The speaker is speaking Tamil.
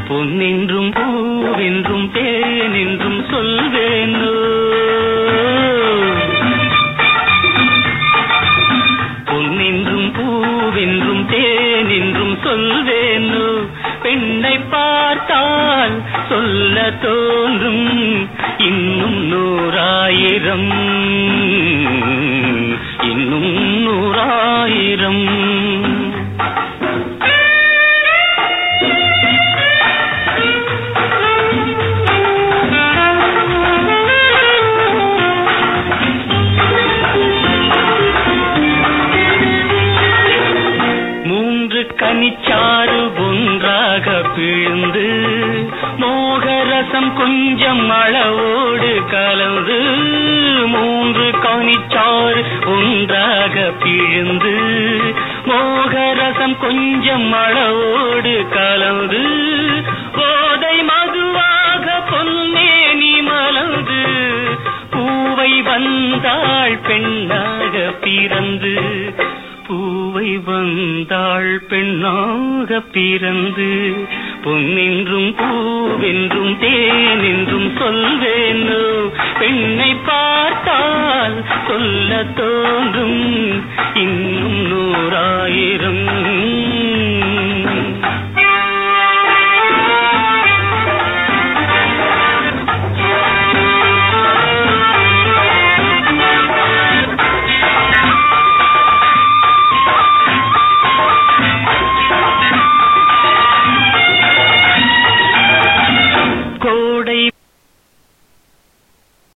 பொன்னென்றும் பூவென்றும் தேனென்றும் சொல்வேனோ பொன்னென்றும் பூவென்றும் தேனென்றும் சொல்வேனோ பெண்ணை பார்த்தால் சொல்ல தோன்றும் இன்னும் நூறாயிரம் இன்னும் நூறாயிரம் மூன்று கனிச்சாறு ஒன்றாக பிழிந்து மோகரசம் கொஞ்சம் அளவோடு கலந்து மூன்று கனிச்சாறு ஒன்றாக பிழிந்து மோகரசம் கொஞ்சம் அளவோடு கலந்து போதை மதுவாக பொன்னேனி மலர்ந்து பூவை வந்தாள் பெண்ணாக பிறந்து பூவை வந்தாள் பெண்ணாக பிறந்து பொன்னென்றும் பூவென்றும் தேனென்றும் சொல்வேனோ பெண்ணை பார்த்தால் சொல்ல தோன்றும் இன்னும் நூறாயிரம்